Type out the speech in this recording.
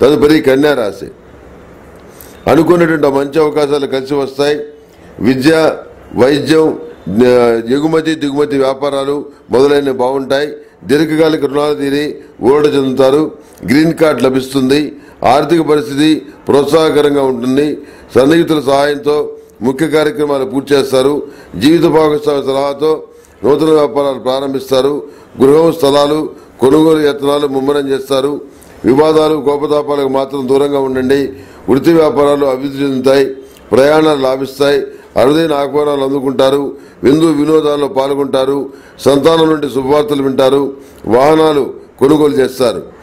తదుపరి కన్యా రాశి అనుకున్నటువంటి మంచి అవకాశాలు కలిసి వస్తాయి విద్య వైద్యం ఆ, ఎగుమతి దిగుమతి వ్యాపారాలు మొదలైనవి బాగుంటాయి దీర్ఘకాలిక రుణాలు తీరి ఊరట చెందుతారు గ్రీన్ కార్డ్ లభిస్తుంది ఆర్థిక పరిస్థితి ప్రోత్సాహకరంగా ఉంటుంది సన్నిహితుల సహాయంతో ముఖ్య కార్యక్రమాలు పూర్తి చేస్తారు జీవిత భాగస్వామి సలహాతో నూతన వ్యాపారాలు ప్రారంభిస్తారు గృహం స్థలాలు కొనుగోలు యత్నాలు ముమ్మరం చేస్తారు వివాదాలు కోపతాపాలకు మాత్రం దూరంగా ఉండండి వృత్తి వ్యాపారాలు అభివృద్ధి చెందుతాయి ప్రయాణాలు లాభిస్తాయి అరుదైన ఆహ్వానాలు అందుకుంటారు విందు వినోదాల్లో పాల్గొంటారు సంతానం నుండి శుభవార్తలు వింటారు వాహనాలు కొనుగోలు చేస్తారు